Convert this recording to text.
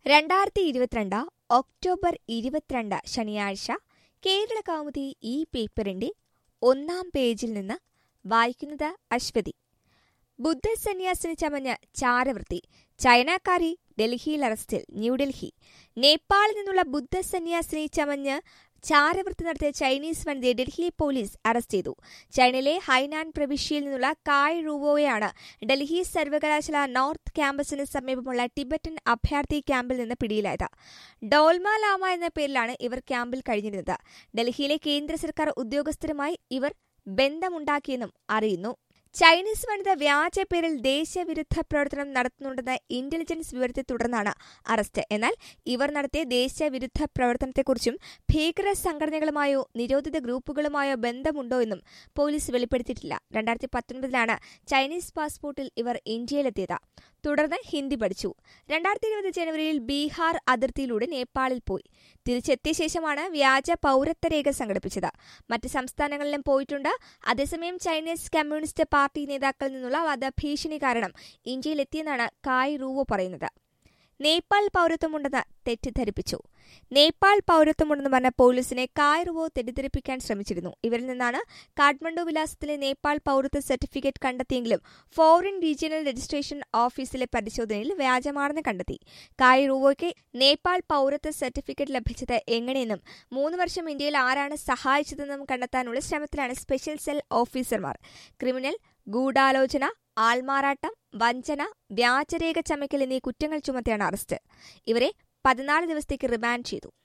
രണ്ടായിരത്തി ഇരുപത്തിരണ്ട് ഒക്ടോബർ ഇരുപത്തിരണ്ട് ശനിയാഴ്ച കേരള കൗമുദി ഈ പേപ്പറിന്റെ ഒന്നാം പേജിൽ നിന്ന് വായിക്കുന്നത് അശ്വതി ബുദ്ധസന്യാസിന് ചമഞ്ഞ് ചാരവൃത്തി ചൈനക്കാരി ഡൽഹിയിൽ അറസ്റ്റിൽ ന്യൂഡൽഹി നേപ്പാളിൽ നിന്നുള്ള ബുദ്ധസന്യാസിനെ ചമഞ്ഞ് ചാരവൃത്തി നടത്തിയ ചൈനീസ് വനിതയെ ഡൽഹി പോലീസ് അറസ്റ്റ് ചെയ്തു ചൈനയിലെ ഹൈനാൻ പ്രവിശ്യയിൽ നിന്നുള്ള കായ് റൂവോയാണ് ഡൽഹി സർവകലാശാല നോർത്ത് ക്യാമ്പസിന് സമീപമുള്ള ടിബറ്റൻ അഭയാർത്ഥി ക്യാമ്പിൽ നിന്ന് പിടിയിലായത് ഡോൾമ ലാമ എന്ന പേരിലാണ് ഇവർ ക്യാമ്പിൽ കഴിഞ്ഞിരുന്നത് ഡൽഹിയിലെ കേന്ദ്ര സർക്കാർ ഉദ്യോഗസ്ഥരുമായി ഇവർ ബന്ധമുണ്ടാക്കിയെന്നും അറിയുന്നു ചൈനീസ് വനിത വ്യാജ പേരിൽ ദേശവിരുദ്ധ പ്രവർത്തനം നടത്തുന്നുണ്ടെന്ന ഇന്റലിജൻസ് വിവരത്തെ തുടർന്നാണ് അറസ്റ്റ് എന്നാൽ ഇവർ നടത്തിയ ദേശവിരുദ്ധ പ്രവർത്തനത്തെക്കുറിച്ചും ഭീകര സംഘടനകളുമായോ നിരോധിത ഗ്രൂപ്പുകളുമായോ ബന്ധമുണ്ടോ എന്നും പോലീസ് വെളിപ്പെടുത്തിയിട്ടില്ല രണ്ടായിരത്തി പത്തൊൻപതിലാണ് ചൈനീസ് പാസ്പോർട്ടിൽ ഇവർ ഇന്ത്യയിലെത്തിയത് തുടർന്ന് ഹിന്ദി പഠിച്ചു രണ്ടായിരത്തി ഇരുപത് ജനുവരിയിൽ ബീഹാർ അതിർത്തിയിലൂടെ നേപ്പാളിൽ പോയി തിരിച്ചെത്തിയ ശേഷമാണ് വ്യാജ പൌരത്വ രേഖ സംഘടിപ്പിച്ചത് മറ്റ് സംസ്ഥാനങ്ങളിലും പോയിട്ടുണ്ട് അതേസമയം ചൈനീസ് കമ്മ്യൂണിസ്റ്റ് പാർട്ടി നേതാക്കളിൽ നിന്നുള്ള വധഭീഷണി കാരണം ഇന്ത്യയിലെത്തിയെന്നാണ് കായ് റൂവോ പറയുന്നത് നേപ്പാൾ പൌരത്വമുണ്ടെന്ന് തെറ്റിദ്ധരിപ്പിച്ചു നേപ്പാൾ പൌരത്വമുണ്ടെന്ന് പറഞ്ഞ പോലീസിനെ കായറുവോ തെറ്റിദ്ധരിപ്പിക്കാൻ ശ്രമിച്ചിരുന്നു ഇവരിൽ നിന്നാണ് കാഠ്മണ്ഡു വിലാസത്തിലെ നേപ്പാൾ പൌരത്വ സർട്ടിഫിക്കറ്റ് കണ്ടെത്തിയെങ്കിലും ഫോറിൻ റീജിയണൽ രജിസ്ട്രേഷൻ ഓഫീസിലെ പരിശോധനയിൽ വ്യാജമാണെന്ന് കണ്ടെത്തി കായറുവോയ്ക്ക് നേപ്പാൾ പൌരത്വ സർട്ടിഫിക്കറ്റ് ലഭിച്ചത് എങ്ങനെയെന്നും മൂന്ന് വർഷം ഇന്ത്യയിൽ ആരാണ് സഹായിച്ചതെന്നും കണ്ടെത്താനുള്ള ശ്രമത്തിലാണ് സ്പെഷ്യൽ സെൽ ഓഫീസർമാർ ക്രിമിനൽ ഗൂഢാലോചന ആൾമാറാട്ടം വഞ്ചന വ്യാജരേഖ ചമയ്ക്കൽ എന്നീ കുറ്റങ്ങൾ ചുമത്തിയാണ് അറസ്റ്റ് ഇവരെ പതിനാല് ദിവസത്തേക്ക് റിമാൻഡ് ചെയ്തു